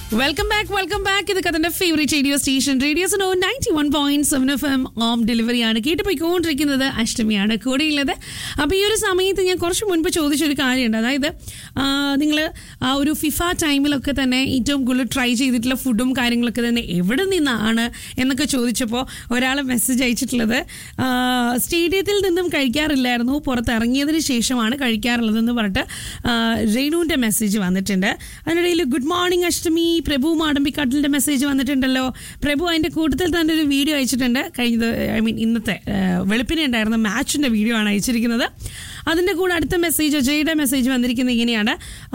welcome back welcome back ഇത് കഥന്റെ favourite radio station radio so ninety one point seven F M ഓം ഡെലിവറിയാണ് കേട്ട് പോയിക്കൊണ്ടിരിക്കുന്നത് അഷ്ടമിയാണ് കൂടെയുള്ളത് അപ്പോൾ ഈ ഒരു സമയത്ത് ഞാൻ കുറച്ച് മുൻപ് ചോദിച്ചൊരു കാര്യമുണ്ട് അതായത് നിങ്ങൾ ആ ഒരു ഫിഫ ടൈമിലൊക്കെ തന്നെ ഏറ്റവും കൂടുതൽ ട്രൈ ചെയ്തിട്ടുള്ള ഫുഡും കാര്യങ്ങളൊക്കെ തന്നെ എവിടെ നിന്നാണ് എന്നൊക്കെ ചോദിച്ചപ്പോൾ ഒരാൾ മെസ്സേജ് അയച്ചിട്ടുള്ളത് ആ, സ്റ്റേഡിയത്തിൽ നിന്നും കഴിക്കാറില്ലായിരുന്നു പുറത്തിറങ്ങിയതിന് ശേഷമാണ് കഴിക്കാറുള്ളതെന്ന് പറഞ്ഞിട്ട് ആ, രേണുവിൻ്റെ മെസ്സേജ് വന്നിട്ടുണ്ട് അതിനിടയിൽ ഗുഡ് മോർണിംഗ് അഷ്ടമി പ്രഭു മാടമ്പിക്കാട്ടിലിൻ്റെ മെസ്സേജ് വന്നിട്ടുണ്ടല്ലോ പ്രഭു അതിൻ്റെ കൂട്ടത്തിൽ തന്നെ ഒരു വീഡിയോ അയച്ചിട്ടുണ്ട് കഴിഞ്ഞത് ഐ മീൻ ഇന്നത്തെ ആ, വെളുപ്പിനെ ഉണ്ടായിരുന്ന മാച്ചിൻ്റെ വീഡിയോ ആണ് അയച്ചിരിക്കുന്നത് അതിൻ്റെ കൂടെ അടുത്ത മെസ്സേജ് അജയുടെ മെസ്സേജ് വന്നിരിക്കുന്നത് ഇങ്ങനെയാണ്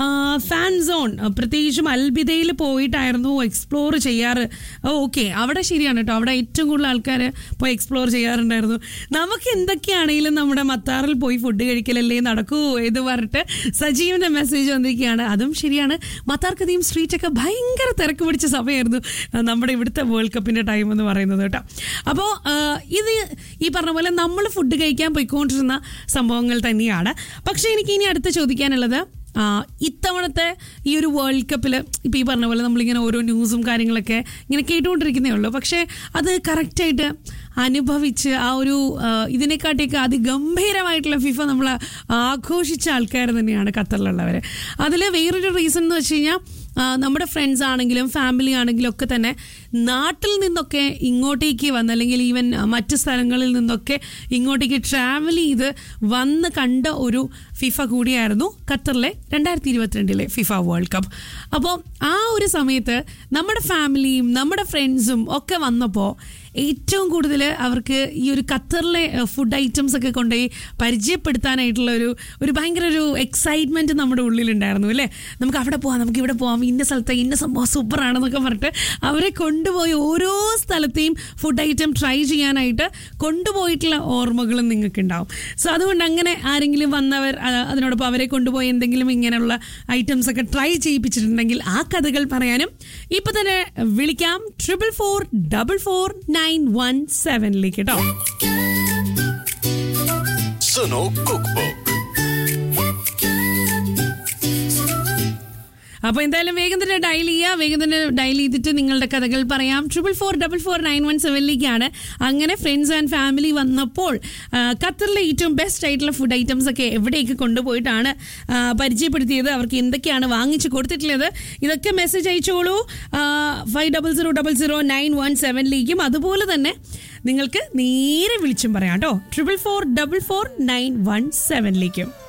ഫാൻ സോൺ പ്രത്യേകിച്ചും അൽബിദയിൽ പോയിട്ടായിരുന്നു എക്സ്പ്ലോർ ചെയ്യാറ് ഓക്കെ അവിടെ ശരിയാണ് കേട്ടോ അവിടെ ഏറ്റവും കൂടുതൽ ആൾക്കാർ പോയി എക്സ്പ്ലോർ ചെയ്യാറുണ്ടായിരുന്നു നമുക്ക് എന്തൊക്കെയാണെങ്കിലും നമ്മുടെ മത്താറിൽ പോയി ഫുഡ് കഴിക്കലല്ലേ നടക്കൂ എന്ന് പറഞ്ഞിട്ട് സജീവന്റെ മെസ്സേജ് വന്നിരിക്കുകയാണ് അതും ശരിയാണ് മത്താർക്കധികം സ്ട്രീറ്റൊക്കെ ഭയങ്കര തിരക്ക് പിടിച്ച സമയമായിരുന്നു ആ, നമ്മുടെ ഇവിടുത്തെ വേൾഡ് കപ്പിന്റെ ടൈം എന്ന് പറയുന്നത് കേട്ടോ അപ്പോൾ ഇത് ഈ പറഞ്ഞ പോലെ നമ്മൾ ഫുഡ് കഴിക്കാൻ പോയിക്കൊണ്ടിരുന്ന സംഭവങ്ങൾ തന്നെയാണ് പക്ഷേ എനിക്ക് ഇനി അടുത്ത് ചോദിക്കാനുള്ളത് ആ, ഇത്തവണത്തെ ഈ ഒരു വേൾഡ് കപ്പിൽ ഇപ്പോൾ ഈ പറഞ്ഞ പോലെ നമ്മളിങ്ങനെ ഓരോ ന്യൂസും കാര്യങ്ങളൊക്കെ ഇങ്ങനെ കേട്ടുകൊണ്ടിരിക്കുന്നേ ഉള്ളൂ പക്ഷേ അത് കറക്റ്റായിട്ട് അനുഭവിച്ച് ആ ഒരു ആ, ഇതിനെക്കാട്ടിയൊക്കെ അതിഗംഭീരമായിട്ടുള്ള ഫിഫ നമ്മൾ ആഘോഷിച്ച ആൾക്കാർ തന്നെയാണ് ഖത്തറിലുള്ളവർ അതിൽ വേറൊരു റീസൺ എന്ന് വെച്ച് കഴിഞ്ഞാൽ ആ, നമ്മുടെ ഫ്രണ്ട്സ് ആണെങ്കിലും ഫാമിലി ആണെങ്കിലും ഒക്കെ തന്നെ നാട്ടിൽ നിന്നൊക്കെ ഇങ്ങോട്ടേക്ക് വന്ന് അല്ലെങ്കിൽ ഈവൻ മറ്റ് സ്ഥലങ്ങളിൽ നിന്നൊക്കെ ഇങ്ങോട്ടേക്ക് ട്രാവൽ ചെയ്ത് വന്ന് കണ്ട ഒരു ഫിഫ കൂടിയായിരുന്നു ഖത്തറിലെ രണ്ടായിരത്തി ഇരുപത്തിരണ്ടിലെ ഫിഫ വേൾഡ് കപ്പ് അപ്പോൾ ആ ഒരു സമയത്ത് നമ്മുടെ ഫാമിലിയും നമ്മുടെ ഫ്രണ്ട്സും ഒക്കെ വന്നപ്പോൾ ഏറ്റവും കൂടുതൽ അവർക്ക് ഈ ഒരു ഖത്തറിലെ ഫുഡ് ഐറ്റംസ് ഒക്കെ കൊണ്ടുപോയി പരിചയപ്പെടുത്താനായിട്ടുള്ള ഒരു ഒരു ഭയങ്കര ഒരു എക്സൈറ്റ്മെന്റ് നമ്മുടെ ഉള്ളിലുണ്ടായിരുന്നു അല്ലേ നമുക്ക് അവിടെ പോവാം നമുക്ക് ഇവിടെ പോവാം ഇന്ന സ്ഥലത്തെ ഇന്ന സംഭവം സൂപ്പറാണെന്നൊക്കെ പറഞ്ഞിട്ട് അവരെ കൊണ്ടുപോയി ഓരോ സ്ഥലത്തെയും ഫുഡ് ഐറ്റം ട്രൈ ചെയ്യാനായിട്ട് കൊണ്ടുപോയിട്ടുള്ള ഓർമ്മകളും നിങ്ങൾക്ക് ഉണ്ടാവും സോ അതുകൊണ്ട് അങ്ങനെ ആരെങ്കിലും വന്നവർ ആ, അതിനോടൊപ്പം അവരെ കൊണ്ടുപോയി എന്തെങ്കിലും ഇങ്ങനെയുള്ള ഐറ്റംസ് ഒക്കെ ട്രൈ ചെയ്യിപ്പിച്ചിട്ടുണ്ടെങ്കിൽ ആ കഥകൾ പറയാനും ഇപ്പൊ തന്നെ വിളിക്കാം triple four double four nine one സെവനിലേക്ക് കേട്ടോ സുനോ കുക്ക് ബുക്ക് അപ്പോൾ എന്തായാലും വേഗം തന്നെ ഡയൽ ചെയ്യുക വേഗം തന്നെ ഡയൽ ചെയ്തിട്ട് നിങ്ങളുടെ കഥകൾ പറയാം triple four double four nine one സെവനിലേക്കാണ് അങ്ങനെ ഫ്രണ്ട്സ് ആൻഡ് ഫാമിലി വന്നപ്പോൾ ആ, ഖത്തറിലെ ഏറ്റവും ബെസ്റ്റ് ആയിട്ടുള്ള ഫുഡ് ഐറ്റംസ് ഒക്കെ എവിടേക്ക് കൊണ്ടുപോയിട്ടാണ് ആ, പരിചയപ്പെടുത്തിയത് അവർക്ക് എന്തൊക്കെയാണ് വാങ്ങിച്ചു കൊടുത്തിട്ടുള്ളത് ഇതൊക്കെ മെസ്സേജ് അയച്ചോളൂ five double zero double zero nine one സെവനിലേക്കും അതുപോലെ തന്നെ നിങ്ങൾക്ക് നേരെ വിളിച്ചും പറയാം കേട്ടോ triple four double four nine one സെവനിലേക്കും